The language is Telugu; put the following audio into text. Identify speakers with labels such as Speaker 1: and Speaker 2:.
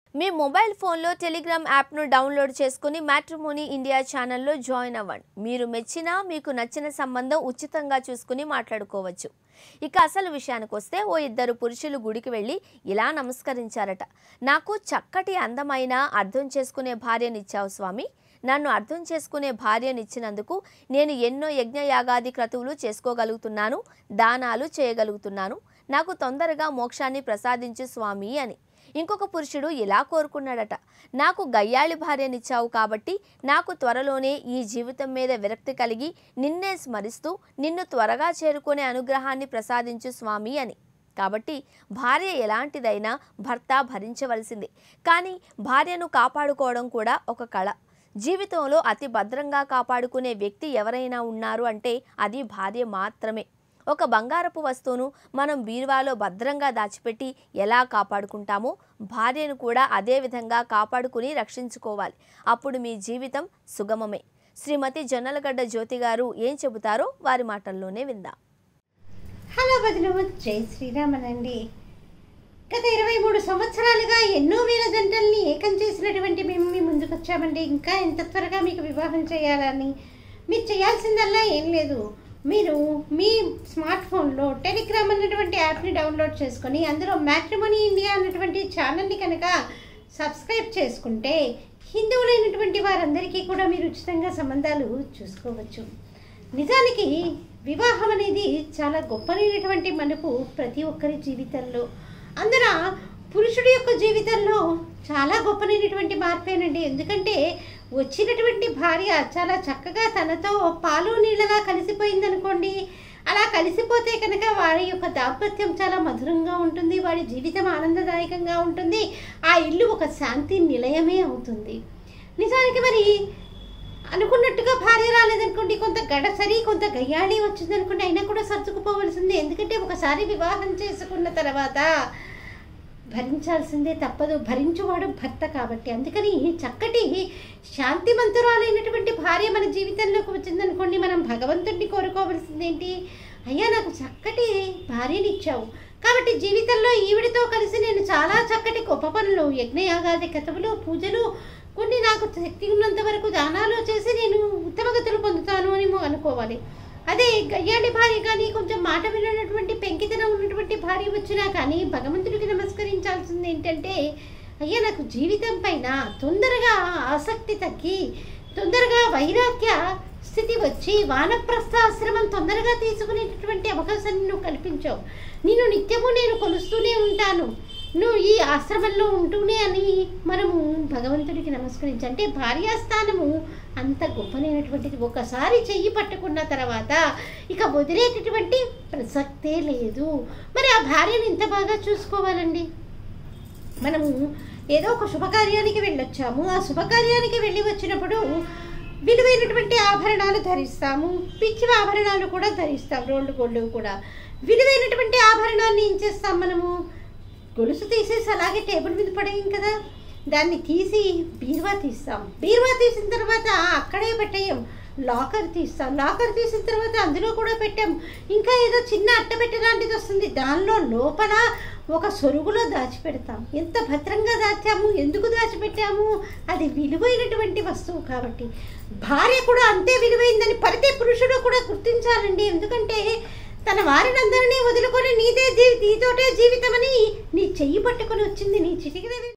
Speaker 1: మీ మొబైల్ ఫోన్లో టెలిగ్రామ్ యాప్ను డౌన్లోడ్ చేసుకుని మ్యాట్రిమోనీ ఇండియా ఛానల్లో జాయిన్ అవ్వండి మీరు మెచ్చిన మీకు నచ్చిన సంబంధం ఉచితంగా చూసుకుని మాట్లాడుకోవచ్చు ఇక అసలు విషయానికి వస్తే ఓ ఇద్దరు పురుషులు గుడికి వెళ్ళి ఇలా నమస్కరించారట నాకు చక్కటి అందమైన అర్థం చేసుకునే భార్యనిచ్చావు స్వామి నన్ను అర్థం చేసుకునే భార్యనిచ్చినందుకు నేను ఎన్నో యజ్ఞయాగాది క్రతువులు చేసుకోగలుగుతున్నాను దానాలు చేయగలుగుతున్నాను నాకు తొందరగా మోక్షాన్ని ప్రసాదించు స్వామి అని ఇంకొక పురుషుడు ఇలా కోరుకున్నాడట నాకు గయ్యాళి భార్యనిచ్చావు కాబట్టి నాకు త్వరలోనే ఈ జీవితం మీద విరక్తి కలిగి నిన్నే స్మరిస్తూ నిన్ను త్వరగా చేరుకునే అనుగ్రహాన్ని ప్రసాదించు స్వామి అని కాబట్టి భార్య ఎలాంటిదైనా భర్త భరించవలసిందే కానీ భార్యను కాపాడుకోవడం కూడా ఒక కళ జీవితంలో అతి భద్రంగా కాపాడుకునే వ్యక్తి ఎవరైనా ఉన్నారు అంటే అది భార్య మాత్రమే ఒక బంగారపు వస్తువును మనం బీరువాలో భద్రంగా దాచిపెట్టి ఎలా కాపాడుకుంటామో భార్యను కూడా అదే విధంగా కాపాడుకుని రక్షించుకోవాలి అప్పుడు మీ జీవితం సుగమమే శ్రీమతి జొన్నలగడ్డ జ్యోతి గారు ఏం చెబుతారో వారి మాటల్లోనే విందాం
Speaker 2: హలో బదులు జై శ్రీరామనండి గత ఇరవై మూడు సంవత్సరాలుగా ఎన్నో వేల జంటల్ని ఏకం చేసినటువంటి మేము మీ ముందుకు వచ్చామండి ఇంకా ఎంత త్వరగా మీకు వివాహం చేయాలని మీరు చేయాల్సిందల్లా ఏం లేదు మీరు మీ స్మార్ట్ ఫోన్లో టెలిగ్రామ్ అన్నటువంటి యాప్ని డౌన్లోడ్ చేసుకొని అందులో మ్యాట్రిమోనీ ఇండియా అన్నటువంటి ఛానల్ని కనుక సబ్స్క్రైబ్ చేసుకుంటే హిందువులైనటువంటి వారందరికీ కూడా మీరు ఉచితంగా సంబంధాలు చూసుకోవచ్చు నిజానికి వివాహం అనేది చాలా గొప్పనైనటువంటి మనపు ప్రతి ఒక్కరి జీవితంలో అందున పురుషుడి యొక్క జీవితంలో చాలా గొప్పనైనటువంటి మార్పేనండి ఎందుకంటే వచ్చినటువంటి భార్య చాలా చక్కగా తనతో పాలు నీళ్ళలా కలిసిపోయిందనుకోండి అలా కలిసిపోతే కనుక వారి యొక్క దాంపత్యం చాలా మధురంగా ఉంటుంది వాడి జీవితం ఆనందదాయకంగా ఉంటుంది ఆ ఇల్లు ఒక శాంతి నిలయమే అవుతుంది నిజానికి మరి అనుకున్నట్టుగా భార్య రాలేదనుకోండి కొంత గడసరి కొంత గయ్యాళి వచ్చిందనుకోండి అయినా కూడా సర్దుకుపోవలసిందే ఎందుకంటే ఒకసారి వివాహం చేసుకున్న తర్వాత భరించాల్సిందే తప్పదు భరించువాడు భర్త కాబట్టి అందుకని చక్కటి శాంతిమంతురాలైనటువంటి భార్య మన జీవితంలోకి వచ్చిందనుకోండి మనం భగవంతుడిని కోరుకోవలసిందేంటి అయ్యా నాకు చక్కటి భార్యనిచ్చావు కాబట్టి జీవితంలో ఈవిడితో కలిసి నేను చాలా చక్కటి గొప్ప పనులు యజ్ఞయాగాది కథవులు పూజలు కొన్ని నాకు శక్తి ఉన్నంత వరకు దానాలు చేసి నేను ఉత్తమగతులు పొందుతాను అని అనుకోవాలి అదే గయ్యాడి భార్య కానీ కొంచెం మాట వినటువంటి పెంకితనం ఉన్నటువంటి భార్య వచ్చినా కానీ భగవంతుడికి నమస్కరించాల్సింది ఏంటంటే అయ్యా నాకు జీవితం పైన తొందరగా ఆసక్తి తగ్గి తొందరగా వైరాగ్య స్థితి వచ్చి వానప్రస్థాశ్రమం తొందరగా తీసుకునేటటువంటి అవకాశాన్ని నువ్వు కల్పించావు నేను నిత్యము నేను కొలుస్తూనే ఉంటాను నువ్వు ఈ ఆశ్రమంలో ఉంటూనే అని మనము భగవంతుడికి నమస్కరించి అంటే భార్యాస్థానము అంత గొప్పనైనటువంటిది ఒకసారి చెయ్యి పట్టుకున్న తర్వాత ఇక వదిలేటటువంటి ప్రసక్తే లేదు మరి ఆ భార్యను ఇంత బాగా చూసుకోవాలండి మనము ఏదో ఒక శుభకార్యానికి వెళ్ళొచ్చాము ఆ శుభకార్యానికి వెళ్ళి వచ్చినప్పుడు విలువైనటువంటి ఆభరణాలు ధరిస్తాము పిచ్చి ఆభరణాలు కూడా ధరిస్తాం రోడ్డు గోల్డ్ కూడా విలువైనటువంటి ఆభరణాన్ని ఏం చేస్తాం మనము గొలుసు తీసేసి అలాగే టేబుల్ మీద పడేయం కదా దాన్ని తీసి బీరువా తీస్తాం బీరువా తీసిన తర్వాత అక్కడే పెట్టేయం లాకర్ తీస్తాం లాకర్ తీసిన తర్వాత అందులో కూడా పెట్టాం ఇంకా ఏదో చిన్న అట్టపెట్టె లాంటిది వస్తుంది దానిలో లోపల ఒక సొరుగులో దాచిపెడతాం ఎంత భద్రంగా దాచాము ఎందుకు దాచిపెట్టాము అది విలువైనటువంటి వస్తువు కాబట్టి భార్య కూడా అంతే విలువైందని ప్రతి పురుషుడు కూడా గుర్తించాలండి ఎందుకంటే తన వారిని అందరినీ వదులుకొని నీదే జీ నీతోటే జీవితం అని నీ చెయ్యి పట్టుకొని వచ్చింది నీ చిటికిన